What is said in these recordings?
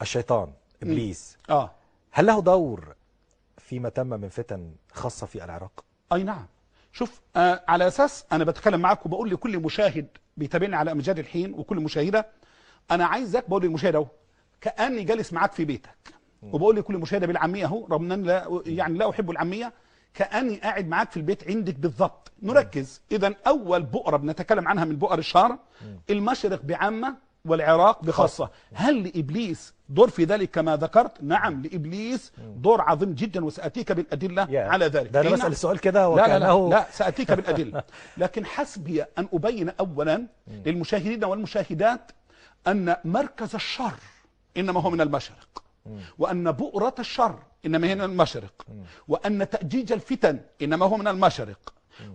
الشيطان ابليس اه هل له دور فيما تم من فتن خاصه في العراق اي نعم شوف آه على اساس انا بتكلم معاك وبقول لكل مشاهد بيتابعني على امجاد الحين وكل مشاهده انا عايزك بقول للمشاهد اهو كاني جالس معاك في بيتك وبقول لكل مشاهده بالعاميه اهو رغم ان لا يعني لا احب العاميه كاني قاعد معاك في البيت عندك بالضبط نركز اذا اول بؤره بنتكلم عنها من بؤر الشهر المشرق بعامه والعراق بخاصه هل لابليس دور في ذلك كما ذكرت نعم لابليس دور عظيم جدا وساتيك بالادله يا. على ذلك ده انا أي بسال نعم. السؤال كده لا لا وكانه لا, لا سأتيك بالأدلة لكن حسبي أن أبين أولا للمشاهدين والمشاهدات أن مركز الشر إنما هو من المشرق وأن بؤرة الشر إنما هي من المشرق وأن تأجيج الفتن إنما هو من المشرق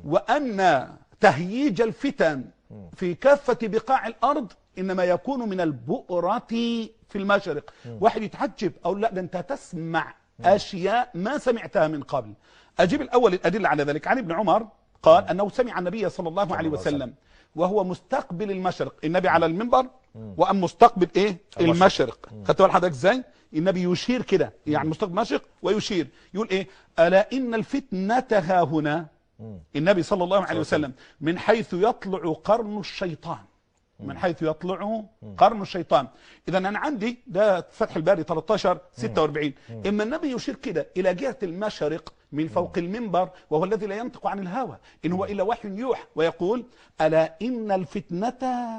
وأن تهييج الفتن في كافة بقاع الأرض إنما يكون من البؤرة في المشرق واحد يتعجب أو لا ده أنت تسمع أشياء ما سمعتها من قبل أجيب الأول الأدلة على ذلك عن ابن عمر قال أنه سمع النبي صلى الله عليه الله عليه وسلم وهو مستقبل المشرق النبي على المنبر وأم مستقبل إيه المشرق خدت بال حضرتك إزاي النبي يشير كده يعني مستقبل المشرق ويشير يقول إيه ألا إن الفتنة ها هنا النبي صلى الله عليه وسلم من حيث يطلع قرن الشيطان من حيث يطلع قرن الشيطان اذا انا عندي ده فتح الباري 13 46 اما النبي يشير كده الى جهه المشرق من فوق المنبر وهو الذي لا ينطق عن الهوى ان هو الا وحي يوحى ويقول الا ان الفتنه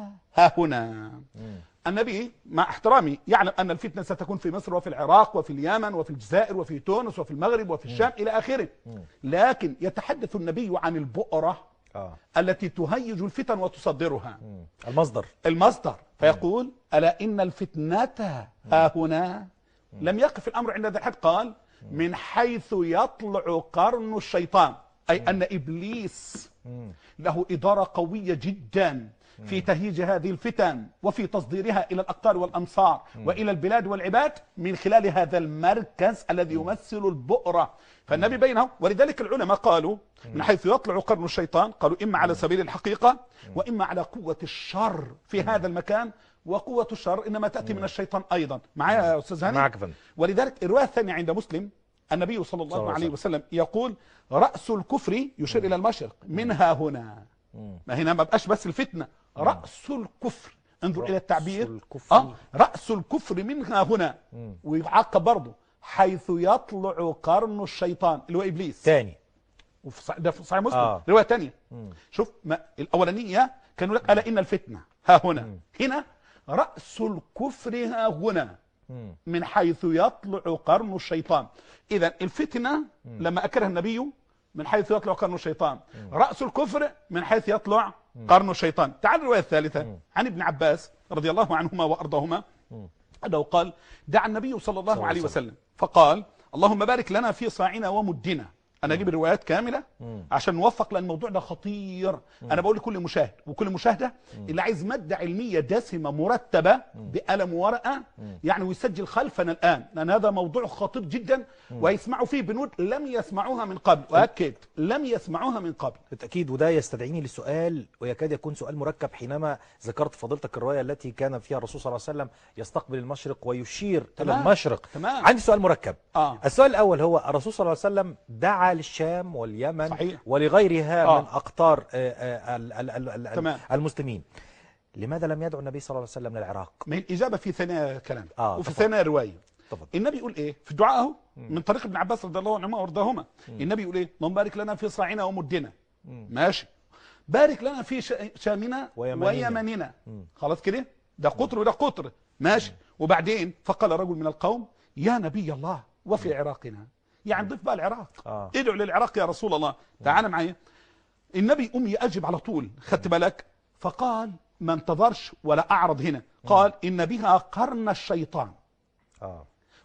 ها هنا النبي مع احترامي يعلم ان الفتنه ستكون في مصر وفي العراق وفي اليمن وفي الجزائر وفي تونس وفي المغرب وفي الشام الى اخره لكن يتحدث النبي عن البؤره اه التي تهيج الفتن وتصدرها مم. المصدر المصدر فيقول ألا إن الفتنة ها هنا لم يقف الأمر عند ذا الحد قال من حيث يطلع قرن الشيطان أي أن إبليس له إدارة قوية جدا في تهييج هذه الفتن وفي تصديرها إلى الأقطار والأمصار وإلى البلاد والعباد من خلال هذا المركز الذي يمثل البؤرة فالنبي بينه ولذلك العلماء قالوا من حيث يطلع قرن الشيطان قالوا إما على سبيل الحقيقة وإما على قوة الشر في هذا المكان وقوة الشر إنما تأتي من الشيطان أيضا معايا يا أستاذ هاني معك يا فندم. ولذلك الرواية الثانية عند مسلم النبي صلى الله الله عليه عليه وسلم يقول رأس الكفر يشير إلى المشرق منها هنا ما هنا ما بقاش بس الفتنة رأس الكفر انظر إلى التعبير الكفر. آه رأس الكفر منها هنا ويعقب برضه حيث يطلع قرن الشيطان اللي هو إبليس تاني وفي صح- ده في صحيح مسلم آه. روايه ثانيه شوف ما الاولانيه كانوا لك الا ان الفتنه ها هنا هنا راس الكفر ها هنا من حيث يطلع قرن الشيطان اذا الفتنه لما اكرها النبي من حيث يطلع قرن الشيطان راس الكفر من حيث يطلع قرن الشيطان تعال الروايه الثالثه عن ابن عباس رضي الله عنهما وارضاهما انه قال دعا النبي صلى الله الله عليه عليه وسلم فقال اللهم بارك لنا في صاعنا ومدنا انا اجيب الروايات كامله عشان نوفق لان الموضوع ده خطير انا بقول لكل مشاهد وكل مشاهده اللي عايز ماده علميه دسمه مرتبه بقلم وورقه يعني ويسجل خلفنا الان لان هذا موضوع خطير جدا ويسمعوا فيه بنود لم يسمعوها من قبل واكد لم يسمعوها من قبل بالتأكيد وده يستدعيني لسؤال ويكاد يكون سؤال مركب حينما ذكرت فضيلتك الرواية التي كان فيها الرسول صلى الله عليه وسلم يستقبل المشرق ويشير إلى تمام. المشرق تمام. عندي سؤال مركب آه. السؤال الأول هو الرسول صلى الله عليه وسلم دعا للشام واليمن صحيح. ولغيرها آه. من أقطار آه، آه، ال- ال- ال- ال- تمام. المسلمين لماذا لم يدعو النبي صلى الله عليه وسلم للعراق ما هي الاجابه في ثنايا كلام آه، وفي تفضل. ثنايا روايه تفضل. النبي يقول ايه في الدعاء اهو من طريق ابن عباس رضي الله عنهما وارضاهما النبي يقول ايه اللهم بارك لنا في صاعنا ومدنا ماشي بارك لنا في شا- شامنا ويمننا. ويمننا خلاص كده ده قطر وده قطر ماشي وبعدين فقال رجل من القوم يا نبي الله وفي عراقنا يعني ضيف بقى العراق آه. ادعو للعراق يا رسول الله تعال معايا النبي أم يأجب على طول خدت بالك فقال ما انتظرش ولا أعرض هنا قال إن بها قرن الشيطان آه.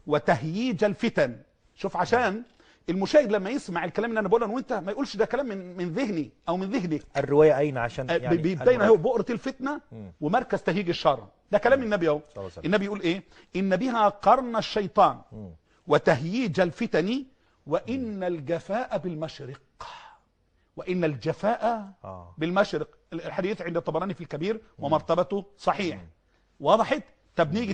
وتهييج الفتن شوف عشان المشاهد لما يسمع الكلام اللي انا بقوله انا وانت ما يقولش ده كلام من من ذهني او من ذهنك الرواية أين عشان آه، يعني بيبين اهو المراجعة. بؤرة الفتنة ومركز تهيج الشر ده كلام النبي اهو الله عليه وسلم. النبي يقول ايه ان بها قرن الشيطان وتهييج الفتن وان الجفاء بالمشرق وان الجفاء آه. بالمشرق الحديث عند الطبراني في الكبير ومرتبته صحيح وضحت طب نيجي تاني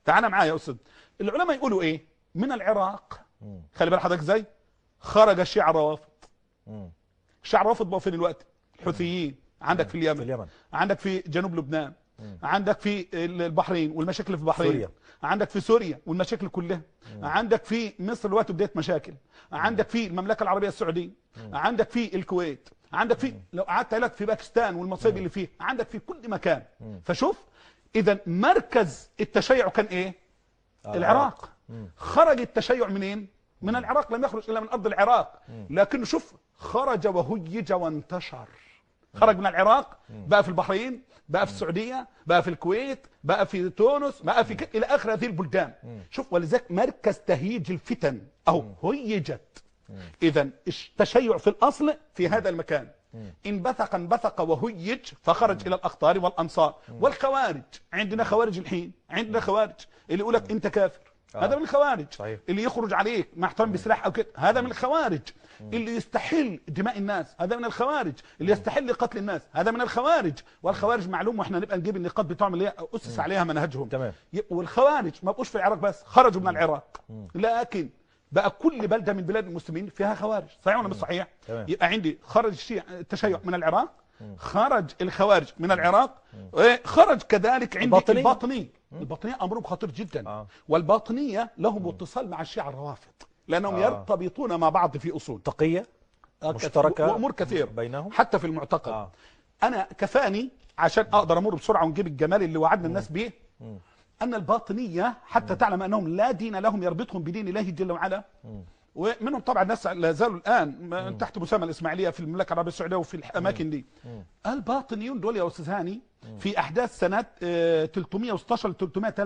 تعال معايا يا استاذ العلماء يقولوا ايه من العراق خلي بال حضرتك ازاي خرج الشيعة الروافض مم. الشيعة الروافض بقوا فين الوقت الحوثيين عندك في اليمن في اليمن عندك في جنوب لبنان عندك في البحرين والمشاكل في البحرين سوريا. عندك في سوريا والمشاكل كلها عندك في مصر دلوقتي بدايه مشاكل عندك في المملكه العربيه السعوديه عندك في الكويت عندك في لو قعدت لك في باكستان والمصايب اللي فيه عندك في كل مكان فشوف اذا مركز التشيع كان ايه آه، العراق خرج التشيع منين من العراق لم يخرج الا من ارض العراق لكنه شوف خرج وهيج وانتشر خرج من العراق بقى في البحرين بقى في السعوديه بقى في الكويت بقى في تونس بقى في ك... الى اخر هذه البلدان شوف ولذلك مركز تهيج الفتن او هيجت اذا التشيع في الاصل في هذا المكان انبثق انبثق وهيج فخرج الى الاقطار والامصار والخوارج عندنا خوارج الحين عندنا خوارج اللي يقول لك انت كافر هذا من الخوارج صحيح. اللي يخرج عليك مع احترام بسلاح او كده هذا من الخوارج اللي يستحل دماء الناس هذا من الخوارج اللي يستحل قتل الناس هذا من الخوارج والخوارج معلوم واحنا نبقى نجيب النقاط بتوعهم اللي هي اسس عليها منهجهم تمام. ي- والخوارج ما بقوش في العراق بس خرجوا من العراق لكن بقى كل بلده من بلاد المسلمين فيها خوارج صحيح ولا مش صحيح تمام. يبقى عندي خرج الشيع التشيع من العراق خرج الخوارج من العراق إيه، خرج كذلك عندي الباطنية. الباطنية الباطنية امرهم خطير جدا آه. والباطنية لهم اتصال مع الشيعة الروافض لانهم آه. يرتبطون مع بعض في اصول تقية آه، مشتركة وامور كثير بينهم؟ حتى في المعتقد آه. انا كفاني عشان اقدر امر بسرعه ونجيب الجمال اللي وعدنا الناس به ان الباطنيه حتى تعلم انهم لا دين لهم يربطهم بدين الله جل وعلا ومنهم طبعا ناس لا زالوا الان ما- تحت مسمى الاسماعيليه في المملكه العربيه السعوديه وفي الاماكن دي الباطنيون دول يا استاذ هاني في احداث سنه آه، 316 ل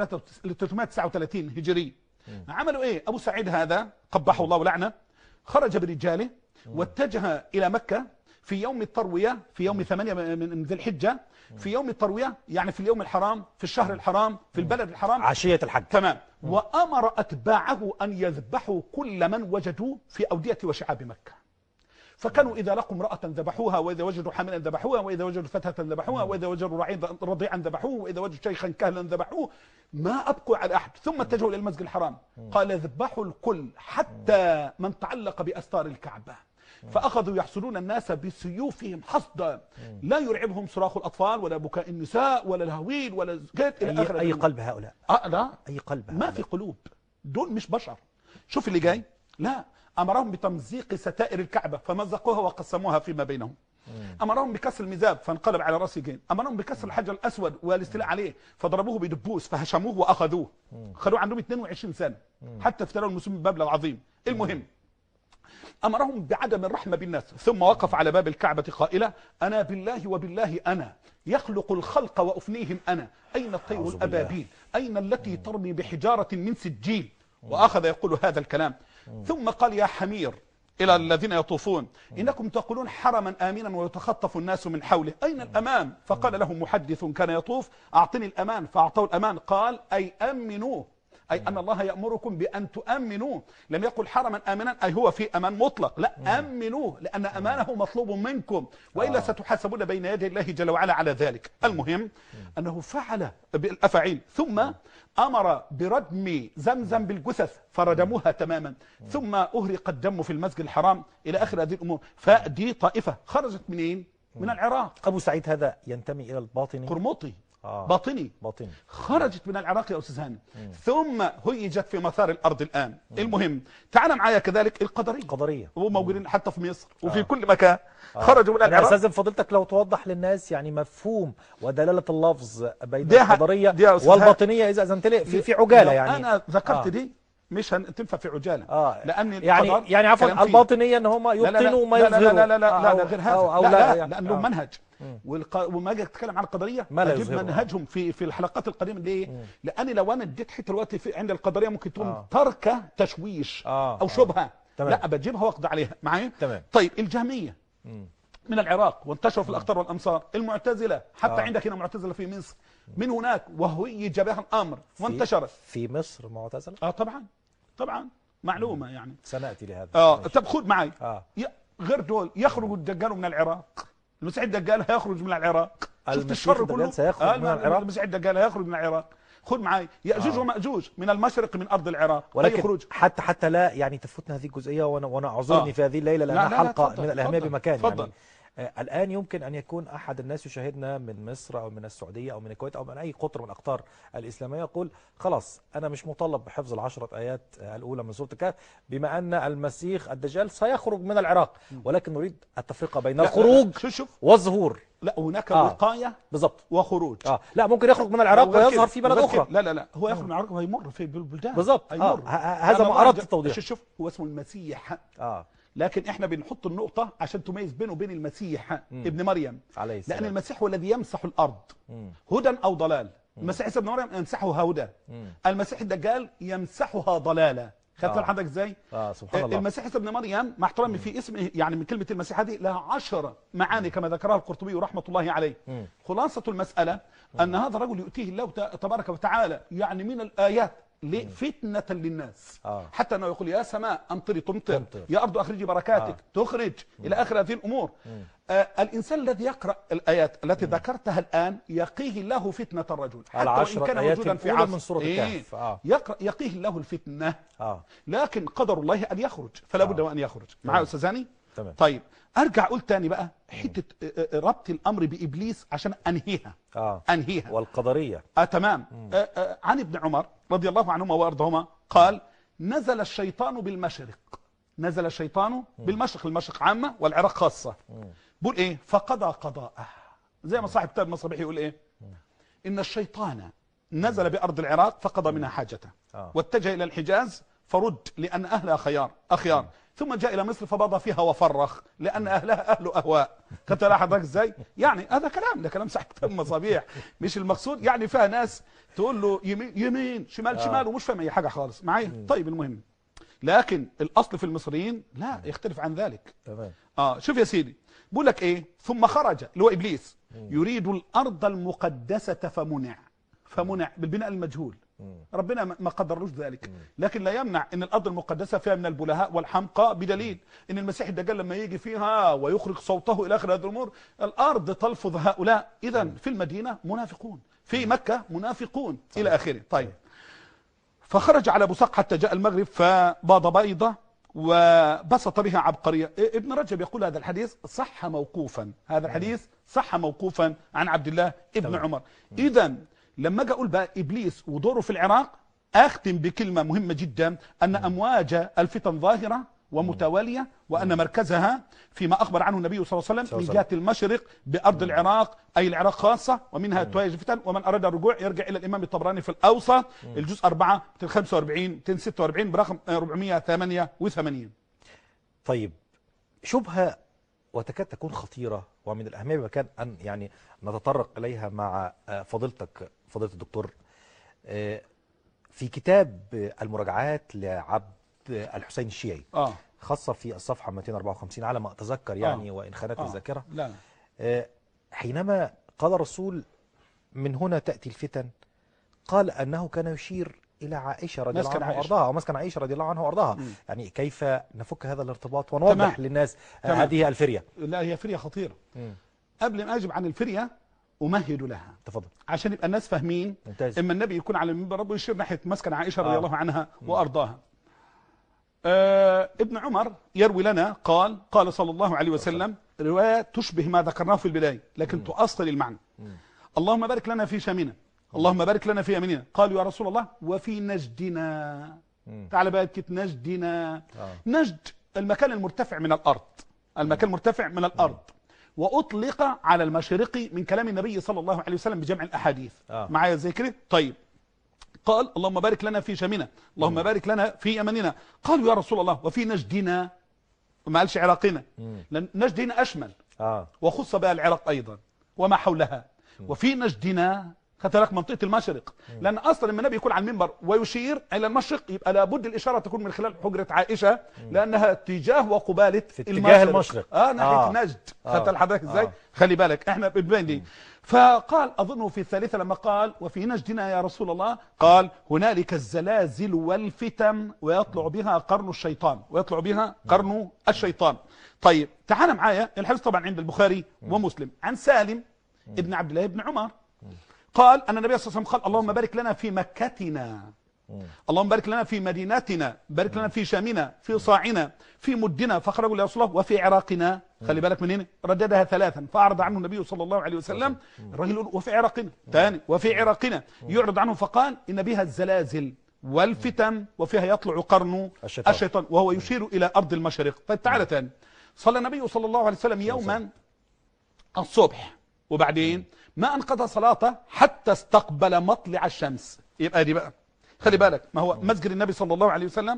339 هجري عملوا ايه ابو سعيد هذا قبحه الله ولعنه خرج برجاله واتجه الى مكه في يوم الترويه في يوم ثمانية من من ذي الحجه في يوم الترويه يعني في اليوم الحرام في الشهر الحرام في البلد الحرام عشية الحج تمام وامر اتباعه ان يذبحوا كل من وجدوه في اوديه وشعاب مكه فكانوا اذا لقوا امراه ذبحوها واذا وجدوا حاملا ذبحوها واذا وجدوا فتاه ذبحوها واذا وجدوا رعيا رضيعا ذبحوه واذا وجدوا شيخا كهلا ذبحوه ما ابقوا على احد ثم اتجهوا الى المسجد الحرام قال اذبحوا الكل حتى من تعلق باستار الكعبه فاخذوا يحصلون الناس بسيوفهم حصدا لا يرعبهم صراخ الاطفال ولا بكاء النساء ولا الهويل ولا زكاة الى اخر أي, أي الأمور. قلب هؤلاء آه لا أي قلب ما هؤلاء في قلوب دول مش بشر شوف اللي جاي لا امرهم بتمزيق ستائر الكعبه فمزقوها وقسموها فيما بينهم امرهم بكسر المزاب فانقلب على راس جين امرهم بكسر الحجر الاسود والاستيلاء عليه فضربوه بدبوس فهشموه واخذوه خدوه عندهم 22 سنه حتى افتروا المسلمين بمبلغ عظيم المهم امرهم بعدم الرحمه بالناس ثم وقف على باب الكعبه قائلا انا بالله وبالله انا يخلق الخلق وافنيهم انا اين الطير أعوذ بالله. الابابيل اين التي ترمي بحجاره من سجيل واخذ يقول هذا الكلام ثم قال يا حمير الى الذين يطوفون انكم تقولون حرما امنا ويتخطف الناس من حوله اين الامان فقال لهم محدث كان يطوف اعطني الامان فاعطوه الامان قال اي امنوه أي أن الله يأمركم بأن تؤمنوه لم يقل حرما آمنا أي هو في أمان مطلق لا أمنوه لأن أمانه مطلوب منكم وإلا آه. ستحاسبون بين يدي الله جل وعلا على ذلك المهم أنه فعل بالأفاعيل ثم أمر بردم زمزم بالجثث فردموها تماما ثم أهرق الدم في المسجد الحرام إلى آخر هذه الأمور فدي طائفة خرجت منين؟ من العراق أبو سعيد هذا ينتمي إلى الباطني قرمطي آه. باطني باطني خرجت من العراق يا استاذ هاني ثم هيجت في مسار الارض الان المهم تعال معايا كذلك القدريه قدرية وموجودين حتى في مصر وفي آه. كل مكان خرجوا من أنا العراق أستاذن فضيلتك لو توضح للناس يعني مفهوم ودلالة اللفظ بين دي ح- القدرية دي يا أستاذ والباطنية إذا أذنت لي في, في عجالة لو يعني انا ذكرت آه. دي مش هتنفع في عجاله آه. لان يعني القدر يعني عفوا كلام فيه. الباطنية ان هم لا لا لا يبطنوا ما لا لا يظهروا لا لا لا, لا, أو- لا غير هذا أو, أو لا, لا, يعني. لان لهم آه. منهج والق... وما اجي اتكلم عن القدريه ما لا اجيب يظهره. منهجهم في في الحلقات القديمه ليه؟ لان لو انا اديت حته دلوقتي في عند القدريه ممكن تكون آه. ترك تشويش آه. او شبهه تمام. لا بجيبها واقضي عليها معايا؟ تمام. طيب الجهميه من العراق وانتشروا في الاقطار والامصار المعتزله حتى آه. عندك هنا معتزله في مصر من هناك وهيج بها الامر وانتشرت في مصر معتزلة اه طبعا طبعا معلومه يعني سنأتي لهذا اه ماشي. طب خد معي آه. ي- غير دول يخرج الدجال من العراق المسيح الدجال هيخرج من العراق شفت المسيح الشر الدجال كله سيخرج من الم- العراق؟ المسيح الدجال هيخرج من العراق خد معايا ياجوج آه. وماجوج من المشرق من ارض العراق ولكن يخرج حتى حتى لا يعني تفوتنا هذه الجزئيه وانا وانا اعذرني آه. في هذه الليله لانها لا، لا، حلقه اتفضل، من الاهميه اتفضل، بمكان اتفضل. يعني آه، الان يمكن ان يكون احد الناس يشاهدنا من مصر او من السعوديه او من الكويت او من اي قطر من الاقطار الاسلاميه يقول خلاص انا مش مطالب بحفظ العشره ايات آه، الاولى من سوره الكهف بما ان المسيح الدجال سيخرج من العراق ولكن نريد التفرقه بين لا، لا، الخروج لا، شوف شوف والظهور لا هناك آه. وقايه بالضبط وخروج اه لا ممكن يخرج من العراق وغير ويظهر كده، في بلد وغير اخرى كده. لا لا لا هو يخرج من العراق وهيمر في البلدان بالظبط. هيمر. آه، ه- هذا لأن ما الله أردت جل- التوضيح. شوف شوف هو اسمه المسيح اه لكن احنا بنحط النقطه عشان تميز بينه وبين المسيح ابن مريم عليه السلام لان المسيح هو الذي يمسح الارض مم. هدى او ضلال المسيح عيسى ابن مريم يمسحها هدى مم. المسيح الدجال يمسحها ضلالا خدت آه. آه. حضرتك ازاي اه سبحان الله المسيح عيسى ابن مريم مع احترامي في اسمه يعني من كلمه المسيح هذه لها عشر معاني كما ذكرها القرطبي رحمه الله عليه مم. خلاصه المساله ان هذا الرجل يؤتيه الله ت- تبارك وتعالى يعني من الايات ليه؟ فتنة للناس آه. حتى انه يقول يا سماء امطري تمطر تمطر. يا ارض اخرجي بركاتك تخرج الى اخر هذه الامور آه الانسان الذي يقرا الايات التي ذكرتها الان يقيه الله فتنه الرجل حتى العشرة وان كان آيات موجودا في الأولى عصر من سورة إيه؟ الكهف. آه. يقرا يقيه الله الفتنه اه لكن قدر الله ان يخرج فلا بد آه. ان يخرج معايا يا استاذ هاني تمام. طيب ارجع اقول تاني بقى حته آه، آه، ربط الامر بابليس عشان انهيها اه انهيها والقدريه آه تمام آه آه عن ابن عمر رضي الله عنهما وارضاهما قال نزل الشيطان بالمشرق نزل الشيطان بالمشرق المشرق عامه والعراق خاصه بقول ايه فقضى قضاءه زي ما صاحب كتاب مصابيح يقول ايه ان الشيطان نزل بارض العراق فقضى منها حاجته آه. واتجه الى الحجاز فرد لان اهلها خيار اخيار ثم جاء الى مصر فبضى فيها وفرخ لان اهلها اهل اهواء خدت بالك حضرتك ازاي يعني هذا كلام ده كلام صاحب كتاب مصابيح مش المقصود يعني فيها ناس تقول له يمين يمين شمال شمال ومش فاهم اي حاجه خالص معايا طيب المهم لكن الاصل في المصريين لا يختلف عن ذلك تمام اه شوف يا سيدي بيقول لك ايه ثم خرج اللي هو ابليس يريد الارض المقدسه فمنع فمنع بالبناء المجهول ربنا ما ما قدرلوش ذلك لكن لا يمنع ان الارض المقدسه فيها من البلهاء والحمقى بدليل ان المسيح الدجال لما يجي فيها ويخرج صوته الى اخر هذه الامور الارض تلفظ هؤلاء اذا في المدينه منافقون في مكه منافقون الى اخره طيب فخرج على بصق حتى جاء المغرب فباض بيضة وبسط بها عبقرية إيه، ابن رجب يقول هذا الحديث صح موقوفا هذا الحديث صح موقوفا عن عبد الله ابن تمام. عمر إذا لما أجي أقول بقى إبليس ودوره في العراق أختم بكلمة مهمة جدا أن أمواج الفتن ظاهرة ومتوالية وأن مركزها فيما أخبر عنه النبي صلى الله عليه وسلم صلى الله من عليه جهة المشرق بأرض العراق أي العراق خاصة ومنها تواجه الفتن ومن أراد الرجوع يرجع إلى الإمام الطبراني في الأوسط الجزء 4 245 246 برقم 488 طيب شبهه وتكاد تكون خطيره ومن الاهميه بمكان ان يعني نتطرق اليها مع آه، فضيلتك فضيله الدكتور آه، في كتاب آه، المراجعات لعبد آه، الحسين الشيعي آه خاصه في الصفحه 254 على ما اتذكر يعني وان خانت آه. الذاكره لا لا آه، حينما قال الرسول من هنا تأتي الفتن قال أنه كان يشير إلى عائشة رضي الله مسكن عنها عائشة. وأرضاها أو مسكن عائشة رضي الله عنها وأرضاها مم. يعني كيف نفك هذا الارتباط ونوضح تمام. للناس آه، تمام. هذه الفرية لا هي فرية خطيرة قبل ما أجب عن الفرية أمهد لها تفضل عشان يبقى الناس فاهمين ممتاز اما النبي يكون على المنبر ربه يشير ناحيه مسكن عائشه رضي آه. الله عنها وارضاها آه ابن عمر يروي لنا قال قال صلى الله عليه وسلم روايه تشبه ما ذكرناه في البدايه لكن تؤصل المعنى اللهم بارك لنا في شامنا اللهم بارك لنا في يميننا قالوا يا رسول الله وفي نجدنا مم. تعال بقى كت نجدنا آه. نجد المكان المرتفع من الارض المكان المرتفع من الارض واطلق على المشرقي من كلام النبي صلى الله عليه وسلم بجمع الاحاديث آه. معايا زي كده طيب قال اللهم بارك لنا في شامنا اللهم بارك لنا في يمننا قالوا يا رسول الله وفي نجدنا ما قالش عراقنا مم. لان نجد هنا اشمل آه وخص بها العراق ايضا وما حولها وفي نجدنا خدت بالك منطقه المشرق لان اصلا لما النبي يكون على المنبر ويشير الى المشرق يبقى لابد الاشاره تكون من خلال حجره عائشه لانها اتجاه وقباله في اتجاه المشرق. اه ناحيه آه. آه. نجد آه. خدت لحضرتك ازاي آه. خلي بالك احنا بنبين دي فقال اظنه في الثالثه لما قال وفي نجدنا يا رسول الله قال هنالك الزلازل والفتن ويطلع بها قرن الشيطان ويطلع بها قرن الشيطان طيب تعال معايا الحديث طبعا عند البخاري ومسلم عن سالم ابن عبد الله بن عمر قال أن النبي صلى الله عليه وسلم قال اللهم بارك لنا في مكتنا اللهم بارك لنا في مدينتنا بارك لنا في شامنا في صاعنا في مدنا فخرجوا يا رسول الله وفي عراقنا خلي بالك من هنا رددها ثلاثا فأعرض عنه النبي صلى الله عليه وسلم الرجل يقول وفي عراقنا ثاني وفي عراقنا يعرض عنه فقال إن بها الزلازل والفتن وفيها يطلع قرن الشيطان. الشيطان وهو يشير إلى أرض المشرق طيب تعالى ثاني صلى النبي صلى الله عليه وسلم يوما الصبح وبعدين ما انقضى صلاته حتى استقبل مطلع الشمس يبقى دي بقى خلي بالك ما هو مسجد النبي صلى الله عليه وسلم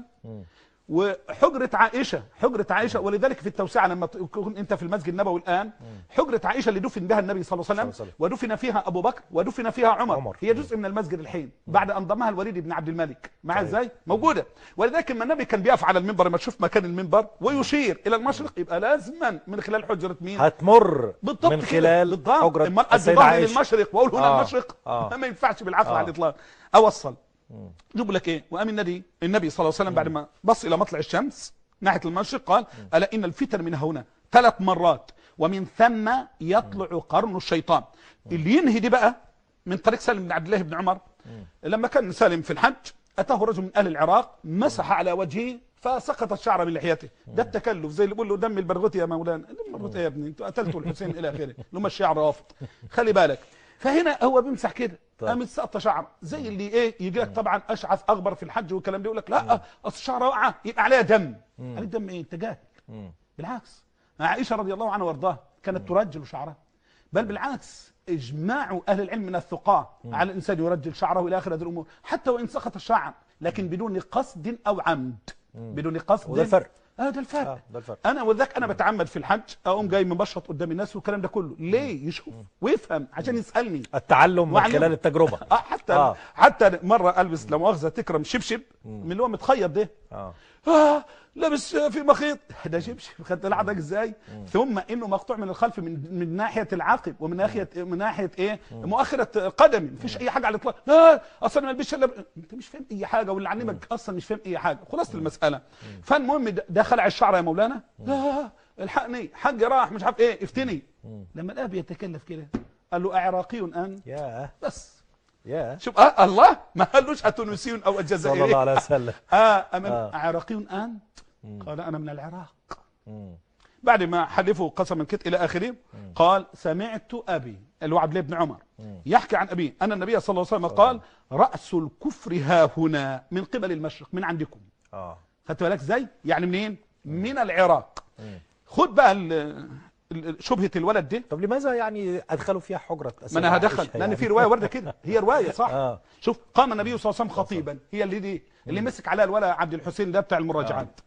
وحجرة عائشة حجرة عائشة ولذلك في التوسعة لما تكون انت في المسجد النبوي الآن حجرة عائشة اللي دفن بها النبي صلى الله عليه صلى الله وسلم عليه ودفن فيها أبو بكر ودفن فيها عمر, عمر. هي جزء من المسجد الحين بعد أن ضمها الوليد بن عبد الملك معاه ازاي موجودة ولذلك لما النبي كان بيقف على المنبر لما تشوف مكان المنبر ويشير إلى المشرق يبقى لازما من خلال حجرة مين هتمر بالضبط من كده. خلال بالضبط حجرة اما ادي السيدة ظهري عائشة للمشرق واقول هنا آه. المشرق آه. ما ينفعش بالعقل آه. على الاطلاق اوصل جيب لك ايه وقام النبي النبي صلى الله عليه وسلم بعد ما بص الى مطلع الشمس ناحيه المشرق قال الا ان الفتن من هنا ثلاث مرات ومن ثم يطلع قرن الشيطان اللي ينهي دي بقى من طريق سالم بن عبد الله بن عمر لما كان سالم في الحج اتاه رجل من اهل العراق مسح على وجهه فسقط الشعر من لحيته ده التكلف زي اللي بيقول له دم البرغوثي يا مولانا دم البرغوثي يا ابني انتوا قتلتوا الحسين الى اخره اللي هم الشعر رافض خلي بالك فهنا هو بيمسح كده طيب. قام سقط شعر زي اللي ايه يجي لك طبعا اشعث اغبر في الحج والكلام ده يقول لك لا اصل الشعر واقعه يبقى عليها دم عليه دم ايه انت جاهل بالعكس عائشه رضي الله عنها وارضاها كانت ترجل شعرها بل بالعكس اجماع اهل العلم من الثقاه على الانسان يرجل شعره الى اخر هذه الامور حتى وان سقط الشعر لكن بدون قصد او عمد بدون قصد وده الفرق. اه ده الفرق آه، ده الفرق. انا وذاك انا بتعمد في الحج اقوم جاي مبشط قدام الناس والكلام ده كله ليه يشوف ويفهم عشان يسالني التعلم من وعلم. خلال التجربة اه حتى آه. آه. حتى مره البس لا مؤاخذه تكرم شبشب من اللي هو متخيط ده آه. آه لابس في مخيط ده شبشب خدت العدك ازاي ثم انه مقطوع من الخلف من من ناحيه العقب ومن ناحيه من ناحيه ايه مؤخره قدمي مفيش اي حاجه على الاطلاق لا اصلا ما البسش الا انت مش فاهم اي حاجه واللي علمك اصلا مش فاهم اي حاجه خلاصه المساله فالمهم ده- ده خلع الشعر يا مولانا لا الحقني حج راح مش عارف ايه افتني لما الاب يتكلف كده قال له اعراقي انت يا بس يا شوف آه الله ما قالوش اتونسي او صلى الله الجزائري عليه وسلم اه أمن آه. عراقي انت قال انا من العراق مم. بعد ما حلفوا قسما كت الى اخره قال سمعت ابي اللي هو عبد الله بن عمر يحكي عن ابيه ان النبي صلى الله عليه وسلم قال راس الكفر ها هنا من قبل المشرق من عندكم اه خدت بالك ازاي يعني منين من العراق خد بقى ال- ال- شبهه الولد دي طب لماذا يعني ادخلوا فيها حجرة ما السيدة انا هدخل عائشة لان يعني؟ في روايه ورده كده هي روايه صح آه. شوف قام النبي صلى الله عليه وسلم خطيبا هي اللي دي اللي مسك عليها الولد عبد الحسين ده بتاع المراجعات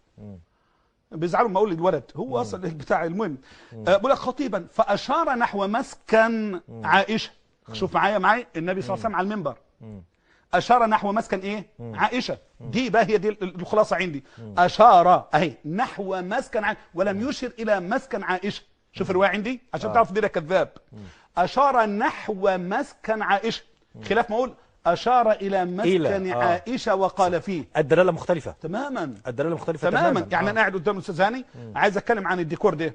بيزعلوا لما اقول الولد هو اصلا بتاع المهم آه، بقول لك خطيبا فاشار نحو مسكن عائشه شوف معايا معايا النبي صلى الله عليه وسلم على المنبر اشار نحو مسكن ايه عائشه دي بقى هي دي ال- الخلاصه عندي اشار اهي نحو مسكن عائشه ولم يشر الى مسكن عائشه شوف الروايه عندي عشان تعرف دي ده كذاب اشار نحو مسكن عائشه خلاف ما اقول اشار الى مسكن إلى، آه. عائشه وقال فيه الدلالة مختلفة تماما الدلالة مختلفة تماما يعني آه. انا قاعد قدام الاستاذ هاني عايز اتكلم عن الديكور ده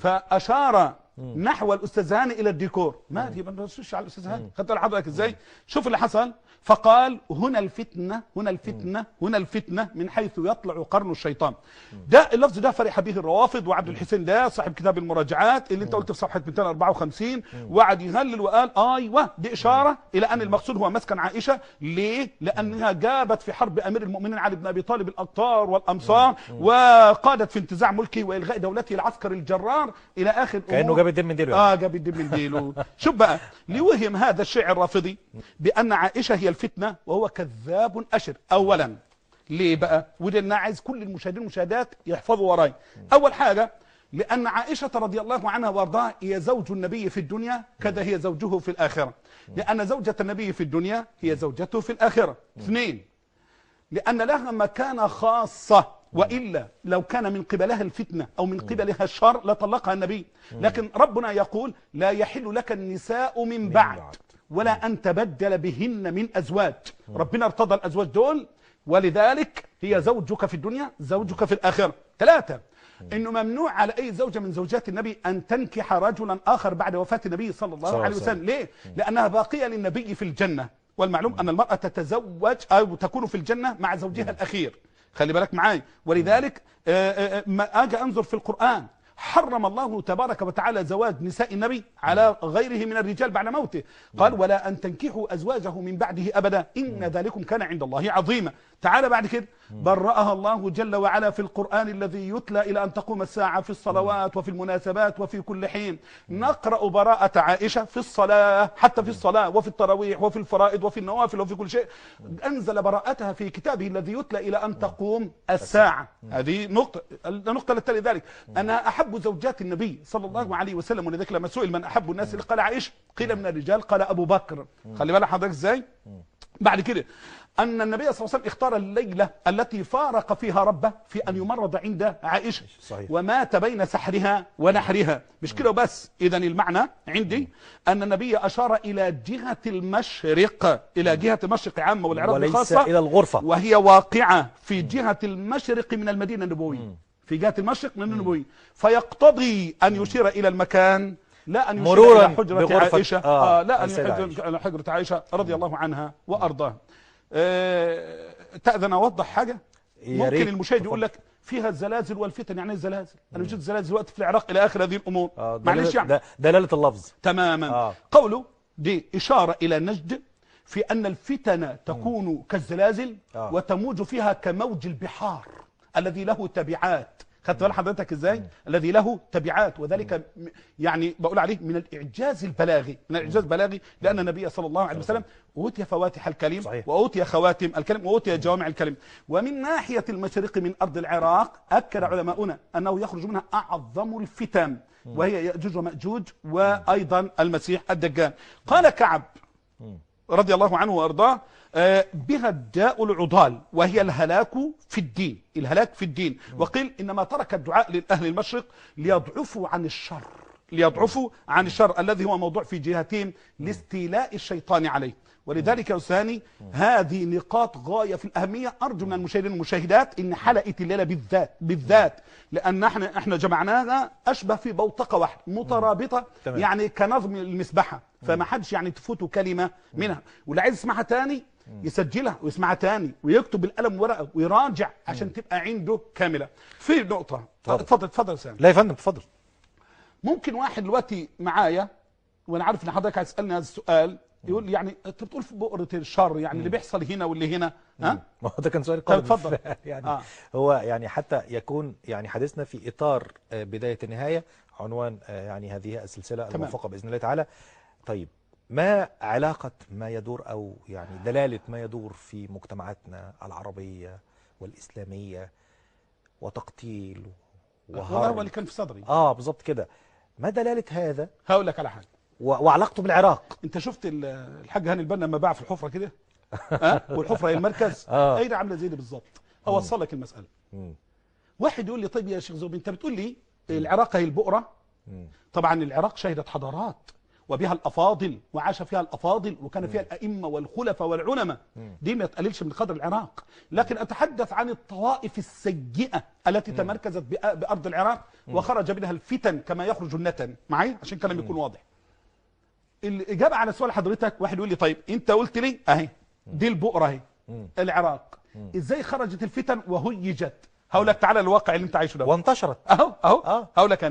فاشار نحو الاستاذ هاني الى الديكور ما دي ما نبصش على الاستاذ هاني خدت بالك حضرتك ازاي شوف اللي حصل فقال هنا الفتنه هنا الفتنه هنا الفتنه من حيث يطلع قرن الشيطان ده اللفظ ده فرح به الروافض وعبد الحسين ده صاحب كتاب المراجعات اللي انت قلت في صفحه 254 وقعد يهلل وقال ايوه دي اشاره الى ان المقصود هو مسكن عائشه ليه؟ لانها جابت في حرب امير المؤمنين علي بن ابي طالب الاقطار والامصار وقادت في انتزاع ملكه والغاء دولته العسكري الجرار الى اخر كأنه أمور. جاب الدين من ديله يعني. اه جاب الدين من ديله شوف بقى ليوهم هذا الشيع الرافضي بان عائشه هي الفتنه وهو كذاب اشر اولا ليه بقى وده انا عايز كل المشاهدين والمشاهدات يحفظوا وراي اول حاجه لان عائشه رضي الله عنها وارضاها هي زوج النبي في الدنيا كذا هي زوجه في الاخره لان زوجه النبي في الدنيا هي زوجته في الاخره اثنين لأن لها مكانة خاصة وإلا لو كان من قبلها الفتنة أو من قبلها الشر لطلقها النبي لكن ربنا يقول لا يحل لك النساء من بعد بعد. ولا أن تبدل بهن من أزواج ربنا ارتضى الأزواج دول ولذلك هي زوجك في الدنيا زوجك في الآخرة ثلاثة انه ممنوع على اي زوجه من زوجات النبي ان تنكح رجلا اخر بعد وفاه النبي صلى الله صلى الله عليه عليه وسلم. وسلم ليه لانها باقيه للنبي في الجنه والمعلوم ان المراه تتزوج او تكون في الجنه مع زوجها الاخير خلي بالك معاي ولذلك آه، آه، ما اجي انظر في القران حرم الله تبارك وتعالى زواج نساء النبي على غيره من الرجال بعد موته قال ولا أن تنكحوا أزواجه من بعده أبدا إن ذلكم كان عند الله عظيما تعالى بعد كده برأها الله جل وعلا في القرآن الذي يتلى إلى أن تقوم الساعة في الصلوات وفي المناسبات وفي كل حين نقرأ براءة عائشة في الصلاة حتى في الصلاة وفي التراويح وفي الفرائض وفي النوافل وفي كل شيء أنزل براءتها في كتابه الذي يتلى إلى أن تقوم الساعة هذه نقطة النقطة التي تلي ذلك أنا أحب زوجات النبي صلى الله عليه وسلم ولذلك لما سئل من أحب الناس قال عائشة قيل من الرجال قال أبو بكر خلي بالك حضرتك إزاي بعد كده أن النبي صلى الله عليه وسلم اختار الليلة التي فارق فيها ربه في أن يمرض عند عائشة صحيح. ومات بين سحرها ونحرها مش كده وبس إذا المعنى عندي أن النبي أشار إلى جهة المشرق إلى جهة المشرق عامة والعراق وليس خاصة إلى الغرفة وهي واقعة في جهة المشرق من المدينة النبوية في جهة المشرق من النبوية فيقتضي أن يشير إلى المكان لا أن يشير مرورا إلى حجرة بغرفة- عائشة آه، آه لا أن السيدة يشير إلى حجرة عائشة رضي الله عنها وأرضاها آه تأذن أوضح حاجة يا ممكن ريت. المشاهد يقول لك فيها الزلازل والفتن يعني إيه الزلازل انا وجدت زلازل وقت في العراق الى اخر هذه الامور آه، معلش دلالة- يعني د- دلالة اللفظ تماما آه. قوله دي إشارة إلى نجد في أن الفتن تكون كالزلازل آه. وتموج فيها كموج البحار الذي له تبعات خدت بال حضرتك ازاي الذي له تبعات وذلك م- يعني بقول عليه من الاعجاز البلاغي من الاعجاز البلاغي لان النبي صلى الله عليه وسلم اوتي فواتح الكلم صحيح. واوتي خواتم الكلم واوتي جوامع الكلم ومن ناحيه المشرق من ارض العراق اكد علماؤنا انه يخرج منها اعظم الفتن وهي ياجوج وماجوج وايضا المسيح الدجال قال كعب رضي الله عنه وارضاه آه، بها الداء العضال وهي الهلاك في الدين الهلاك في الدين وقيل انما ترك الدعاء للاهل المشرق ليضعفوا عن الشر ليضعفوا عن الشر الذي هو موضوع في جهتهم لاستيلاء الشيطان عليه ولذلك يا أستاذي هذه نقاط غاية في الأهمية أرجو من المشاهدين والمشاهدات إن حلقة الليلة بالذات بالذات لأن احنا احنا جمعناها أشبه في بوتقة واحدة مترابطة تمام. يعني كنظم المسبحة فما حدش يعني تفوته كلمة منها واللي عايز يسمعها تاني يسجلها ويسمعها تاني ويكتب بالقلم ورقة ويراجع عشان تبقى عنده كاملة في نقطة اتفضل. اتفضل اتفضل يا سامي لا يا فندم اتفضل ممكن واحد دلوقتي معايا وانا عارف ان حضرتك هتسالني هذا السؤال يقول لي يعني انت بتقول في بؤره الشر يعني اللي بيحصل هنا واللي هنا ها ما هو ده كان سؤال طب قادم اتفضل. يعني آه. هو يعني حتى يكون يعني حديثنا في اطار آه، بدايه النهايه عنوان آه، يعني هذه السلسله تمام. الموفقه باذن الله تعالى طيب ما علاقه ما يدور او يعني دلاله ما يدور في مجتمعاتنا العربيه والاسلاميه وتقتيل والله هو اللي وهرب كان في صدري اه بالظبط كده ما دلاله هذا هقول لك على حاجه و- وعلاقته بالعراق انت شفت ال- الحاج هاني البنا لما باع في الحفره كده ها والحفره هي المركز آه. اين عامله زي دي بالظبط اوصل لك المساله مم. واحد يقول لي طيب يا شيخ زوبي انت بتقول لي العراق هي البؤره مم. طبعا العراق شهدت حضارات وبها الافاضل وعاش فيها الافاضل وكان فيها الائمه والخلفاء والعلماء دي ما تقللش من قدر العراق لكن اتحدث عن الطوائف السيئه التي تمركزت بأ- بارض العراق وخرج منها الفتن كما يخرج النتن معي عشان كلام يكون واضح الاجابه على سؤال حضرتك واحد يقول لي طيب انت قلت لي اهي دي البؤره اهي العراق ازاي خرجت الفتن وهيجت هقول لك تعالى الواقع اللي انت عايشه ده وانتشرت اهو اهو آه. هقول لك انا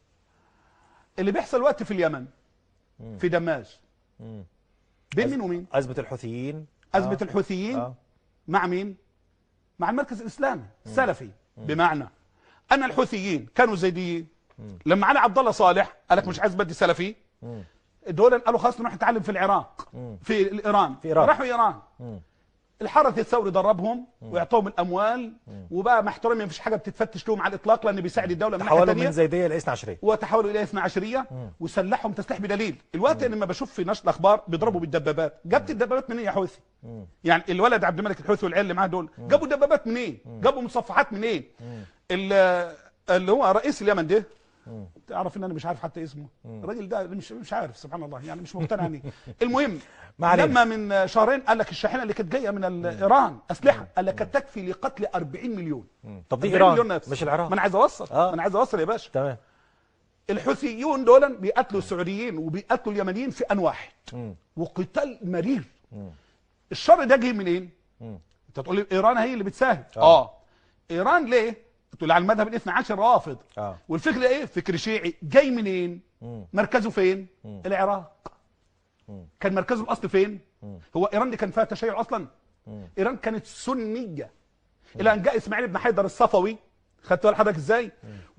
اللي بيحصل وقت في اليمن في دماج مم. بين مين ومين ازمه الحوثيين ازمه آه. الحوثيين آه. مع مين مع المركز الاسلامي السلفي بمعنى ان الحوثيين كانوا زيديين لما علي عبد الله صالح قال لك مش عايز بدي سلفي مم. دول قالوا خلاص نروح نتعلم في العراق في ايران في إيران. راحوا ايران مم. الحرس الثوري دربهم ويعطوهم الاموال وبقى محترمين مفيش حاجه بتتفتش لهم على الاطلاق لان بيساعد الدوله من ناحيه تحولوا من ثانيه زيديه لاثنى عشريه وتحولوا الى اثنا عشريه وسلحهم تسليح بدليل الوقت انا لما بشوف في نشر الاخبار بيضربوا بالدبابات جبت الدبابات منين يا حوثي يعني الولد عبد الملك الحوثي والعيال اللي معاه دول جابوا الدبابات منين جابوا مصفحات منين ال- اللي هو رئيس اليمن ده تعرف ان انا مش عارف حتى اسمه الراجل ده مش مش عارف سبحان الله يعني مش مقتنع بيه المهم ما علينا. لما من شهرين قال لك الشاحنه اللي كانت جايه من ال- ايران اسلحه قال لك كانت تكفي لقتل 40 مليون طب دي 40 ايران مليون نفس مش العراق ما انا عايز اوصل آه. ما انا عايز اوصل يا باشا تمام الحوثيون دول بيقتلوا السعوديين وبيقتلوا اليمنيين في ان واحد مم. وقتال مرير مم. الشر ده جه منين؟ مم. انت تقول لي ايران هي اللي بتساهم آه. اه ايران ليه؟ تقول لي على المذهب الاثنى عشر روافض اه والفكر ده ايه؟ فكر شيعي جاي منين؟ مم. مركزه فين؟ مم. العراق مم. كان مركزه الاصل فين؟ مم. هو ايران دي كان فيها تشيع اصلا؟ مم. ايران كانت سنيه الى ان جاء اسماعيل بن حيدر الصفوي خدت بال حضرتك ازاي؟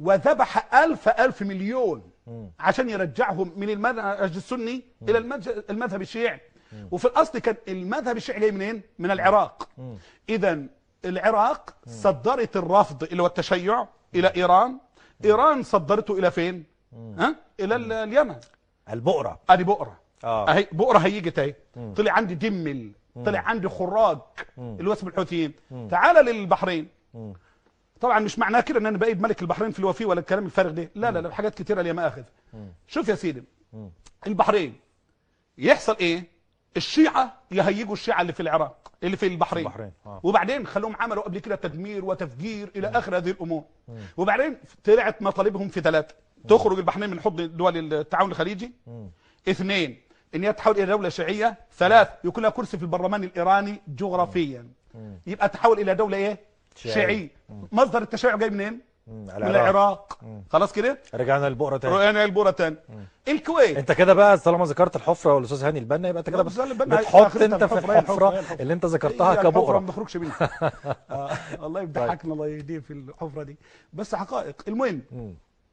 وذبح ألف ألف مليون مم. عشان يرجعهم من المنهج السني الى المنهج- المذهب الشيعي وفي الاصل كان المذهب الشيعي جاي منين؟ من العراق مم. اذا العراق صدرت الرفض اللي هو التشيع الى ايران ايران صدرته الى فين؟ ها؟ الى ال- اليمن البؤره ادي بؤره اه اهي بؤره هيجت اهي طلع عندي دمل طلع عندي خراج اللي هو اسم الحوثيين تعال للبحرين مم. طبعا مش معناه كده ان انا بقيد ملك البحرين في الوفي ولا الكلام الفارغ ده لا لا لا حاجات كتيره ليا ما اخذ شوف يا سيدي مم. البحرين يحصل ايه الشيعه يهيجوا الشيعه اللي في العراق اللي في البحرين, البحرين، آه. وبعدين خلوهم عملوا قبل كده تدمير وتفجير الى اخر هذه الامور وبعدين طلعت مطالبهم في ثلاثه تخرج البحرين من حضن دول التعاون الخليجي مم. اثنين ان هي تحول الى دوله شيعيه ثلاث يكون لها كرسي في البرلمان الايراني جغرافيا يبقى تحول الى دوله ايه شيعية. شيعيه مصدر التشيع جاي منين مم. من العراق خلاص كده رجعنا للبؤره تاني رؤينا البوره تاني الكويت انت كده بقى طالما ذكرت الحفره والاستاذ هاني البنا يبقى انت كده الأستاذ هاني البنا بتحط آخرتها انت في الحفرة، هي الحفرة، هي الحفره الحفرة. اللي انت هي ذكرتها الحفرة ما كبؤره بنخرجش منها آه الله يضحكنا الله يهديه في الحفره دي بس حقائق المهم مم.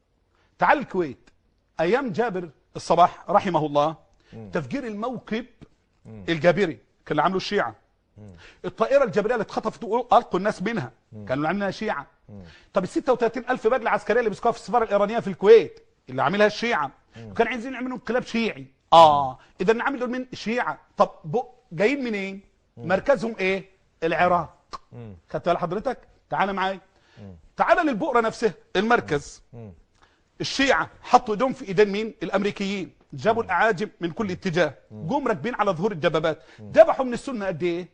تعال الكويت ايام جابر الصباح رحمه الله تفجير الموكب الجابري كان اللي عامله الشيعه الطائره الجابريه اللي اتخطفت القوا الناس منها كانوا عاملينها شيعه طب ال 36 الف بدله عسكريه اللي مسكوها في السفاره الايرانيه في الكويت اللي عاملها الشيعه وكان عايزين يعملوا انقلاب شيعي اه اذا نعمل دول من شيعه طب بق- جايين منين مركزهم ايه العراق مم. خدت بال حضرتك تعال معايا تعال للبؤره نفسها المركز مم. الشيعة حطوا ايدهم في ايدين مين؟ الامريكيين جابوا الاعاجم من كل اتجاه جم راكبين على ظهور الدبابات ذبحوا من السنه قد ايه؟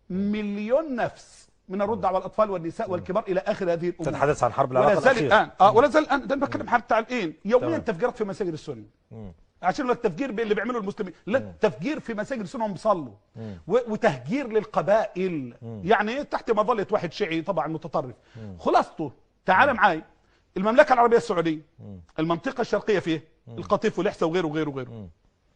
مليون نفس من الرضع والاطفال والنساء والكبار الى اخر هذه الامور تتحدث عن حرب ولا العراق زال الاخيره الان اه ولا زال الان ده أنا بتكلم حتى على الان يوميا تمام. تفجيرات في مساجد السنه مم. عشان لك تفجير اللي بيعمله المسلمين لا تفجير في مساجد السنه هم بيصلوا و- وتهجير للقبائل يعني إيه؟ تحت مظله واحد شيعي طبعا متطرف خلاصته تعال معاي المملكه العربيه السعوديه المنطقه الشرقيه فيه القطيف والاحساء وغيره وغيره وغيره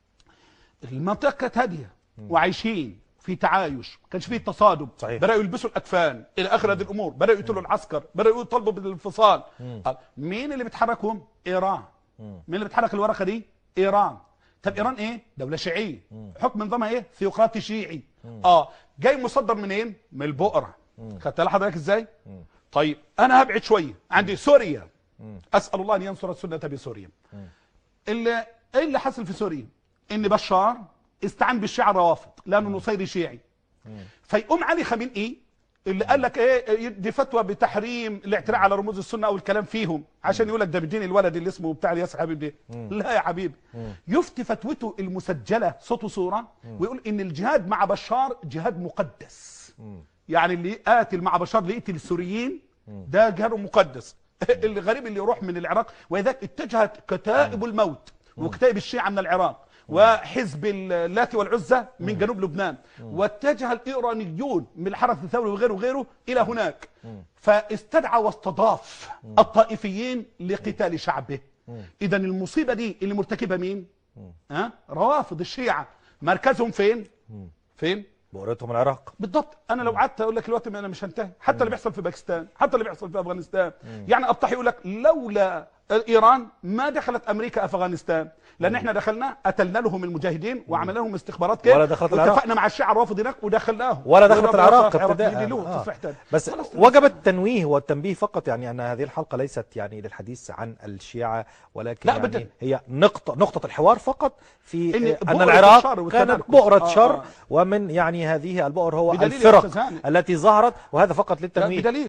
المنطقه كانت هاديه وعايشين في تعايش ما كانش فيه تصادم صحيح. بداوا يلبسوا الاكفان الى اخر هذه الامور بداوا يقتلوا العسكر بداوا يطالبوا بالانفصال قال، مين اللي بتحركهم ايران مين اللي بتحرك الورقه دي ايران طب ايران ايه دوله شيعيه حكم نظامها ايه ثيوقراطي شيعي اه جاي مصدر منين من البؤره خدت بالك حضرتك ازاي طيب انا هبعد شويه عندي سوريا اسال الله ان ينصر السنه بسوريا اللي ايه اللي حصل في سوريا ان بشار استعان بالشيعة الروافض لانه نصيري شيعي فيقوم علي خامنئي اللي قال لك ايه يدي فتوى بتحريم الاعتراء على رموز السنه او الكلام فيهم عشان يقول لك ده بدين الولد اللي اسمه بتاع الياسر حبيب ده لا يا حبيبي يفتي فتوته المسجله صوت وصوره ويقول ان الجهاد مع بشار جهاد مقدس يعني اللي قاتل مع بشار اللي يقتل السوريين ده جهاد مقدس الغريب اللي يروح من العراق ولذلك اتجهت كتائب الموت وكتائب الشيعة من العراق وحزب اللات والعزى من جنوب لبنان واتجه الإيرانيون من الحرس الثوري وغيره وغيره إلى هناك فاستدعى واستضاف الطائفيين لقتال شعبه إذا المصيبة دي اللي مرتكبها مين؟ ها؟ روافض الشيعة مركزهم فين؟ فين؟ بؤرتهم العراق بالضبط انا لو قعدت اقول لك دلوقتي ما انا مش هنتهي حتى اللي بيحصل في باكستان حتى اللي بيحصل في افغانستان يعني ابطح يقول لك لولا ايران ما دخلت امريكا افغانستان لان احنا دخلنا قتلنا لهم المجاهدين وعملنا لهم استخبارات كده ولا دخلت العراق. واتفقنا مع الشيعة الرافض هناك ودخلناهم ولا دخلت العراق ابتداء ابتداء آه. تصريح بس خلاص، وجب التنويه والتنبيه فقط يعني ان هذه الحلقه ليست يعني للحديث عن الشيعه ولكن لا يعني أبداً. هي نقطه نقطه الحوار فقط في إن ان بؤرة العراق الشر كانت والتنكس. بؤره آه، شر آه. ومن يعني هذه البؤر هو بدليل يا الفرق أستاذ هاني. التي ظهرت وهذا فقط لا، للتنويه بدليل